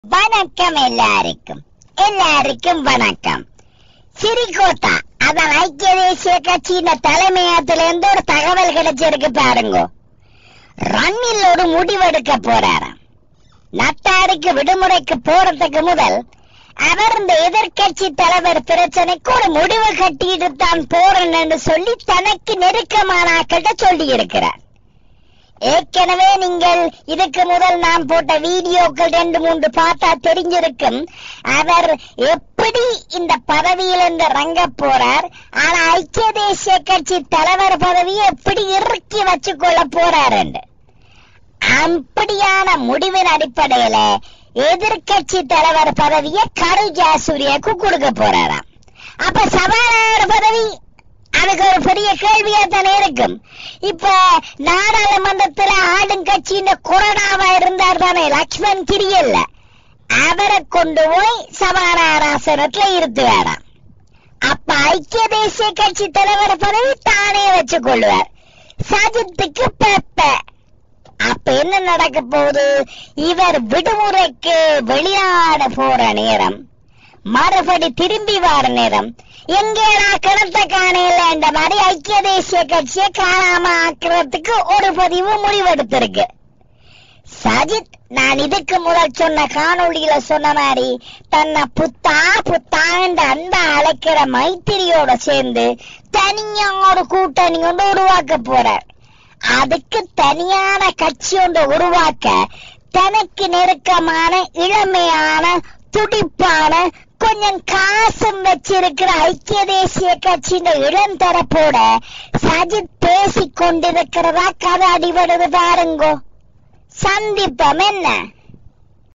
வணக்கம் எல்லாருக்கும் எல்லாருக்கும் வணக்கம் சிறிகோத்தா அதான் ஐக்கிய தேசிய கட்சியின் தலைமையகத்துல இருந்து ஒரு தகவல் கிடைச்சிருக்கு பாருங்க ரன்னில் ஒரு முடிவெடுக்க போறாராம் நட்டாருக்கு விடுமுறைக்கு போறதுக்கு முதல் அவர் இந்த எதிர்க்கட்சி தலைவர் பிரச்சனைக்கு ஒரு முடிவு கட்டிட்டு தான் போறேன்னு சொல்லி தனக்கு நெருக்கமான ஆக்கிட்ட சொல்லி இருக்கிறார் ஏற்கனவே நீங்கள் இதுக்கு முதல் நான் போட்ட வீடியோக்கள் ரெண்டு மூன்று பார்த்தா தெரிஞ்சிருக்கும் அவர் எப்படி இந்த பதவியிலிருந்து இறங்க போறார் ஆனா ஐக்கிய தேசிய கட்சி தலைவர் பதவியை எப்படி இறுக்கி வச்சுக்கொள்ள போறார் என்று அப்படியான முடிவின் அடிப்படையில எதிர்க்கட்சி தலைவர் பதவியை கரு ஜாசூரியாக்கு கொடுக்க போறாராம் அப்ப சபாநாயகர் பதவி அதுக்கு ஒரு பெரிய கேள்வியா தானே இருக்கும் இப்ப நாடாளுமன்றத்துல ஆளும் கட்சியின் கொரோனாவா இருந்தார் தானே லக்ஷ்மண் கிரியல்ல அவரை கொண்டு போய் சபாநாயகராசனத்துல இருத்துவாராம் அப்ப ஐக்கிய தேசிய கட்சி தலைவர் பதவி தானே வச்சு கொள்வார் சஜித்துக்கு பெப்ப அப்ப என்ன நடக்க போகுது இவர் விடுமுறைக்கு வெளிநாடு போற நேரம் மறுபடி திரும்பி வர நேரம் எங்கேடா கிணத்த காணையில இந்த மாதிரி ஐக்கிய தேசிய கட்சியை காணாம ஆக்குறதுக்கு ஒரு பதிவு முடிவெடுத்திருக்கு சஜித் நான் இதுக்கு முதல் சொன்ன காணொளியில சொன்ன மாதிரி தன்னை புத்தா புத்தாண்டு அன்ப அழைக்கிற மைத்திரியோட சேர்ந்து தனியா ஒரு கூட்டணி ஒன்று உருவாக்க போறார் அதுக்கு தனியான கட்சி ஒன்று உருவாக்க தனக்கு நெருக்கமான இளமையான துடிப்பான கொஞ்சம் காசும் வச்சிருக்கிற ஐக்கிய தேசிய கட்சியின் இளம் தரப்போட சஜித் பேசிக் கொண்டிருக்கிறதா கதை அடிபடுது பாருங்கோ சந்திப்பம் என்ன